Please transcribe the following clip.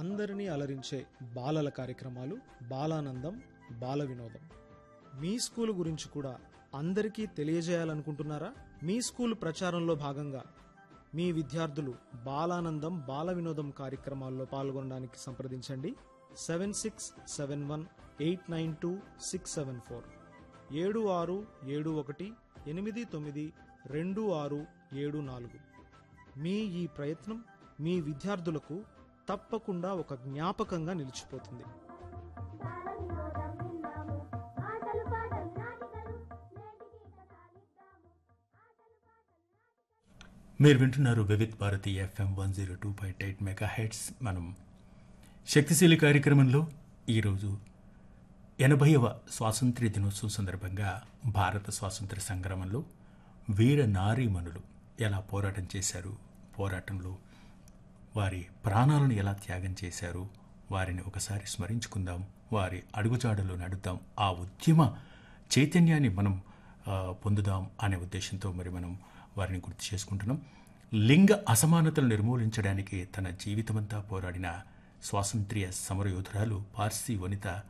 అందరినీ అలరించే బాలల కార్యక్రమాలు బాలానందం బాల వినోదం మీ స్కూల్ గురించి కూడా అందరికీ తెలియజేయాలనుకుంటున్నారా మీ స్కూల్ ప్రచారంలో భాగంగా మీ విద్యార్థులు బాలానందం బాల వినోదం కార్యక్రమాల్లో పాల్గొనడానికి సంప్రదించండి seven six seven one eight nine two six seven four ఏడు ఆరు ఏడు ఒకటి ఎనిమిది తొమ్మిది రెండు ఆరు ఏడు నాలుగు మీ ఈ ప్రయత్నం మీ విద్యార్థులకు తప్పకుండా ఒక జ్ఞాపకంగా నిలిచిపోతుంది బాలవినోదం విందాము ఆటలు పాటలు నాటికలు నేటికి కథాలిద్దాము ఆటలు పాటలు నాటికలు మీరు వింటున్నారు Vividh Bharati FM one zero two point eight mega heads మనం శక్తిశీలి కార్యక్రమంలో ఈరోజు ఎనభైవ స్వాతంత్ర్య దినోత్సవం సందర్భంగా భారత స్వాతంత్ర సంగ్రామంలో వీర నారీమణులు ఎలా పోరాటం చేశారు పోరాటంలో వారి ప్రాణాలను ఎలా త్యాగం చేశారు వారిని ఒకసారి స్మరించుకుందాం వారి అడుగుజాడలో నడుద్దాం ఆ ఉద్యమ చైతన్యాన్ని మనం ఆ, పొందుదాం అనే ఉద్దేశంతో మరి మనం వారిని గుర్తు చేసుకుంటున్నాం లింగ అసమానతలు నిర్మూలించడానికి తన జీవితమంతా పోరాడిన స్వాతంత్ర్య సమరయోధురాలు పార్సీ వనిత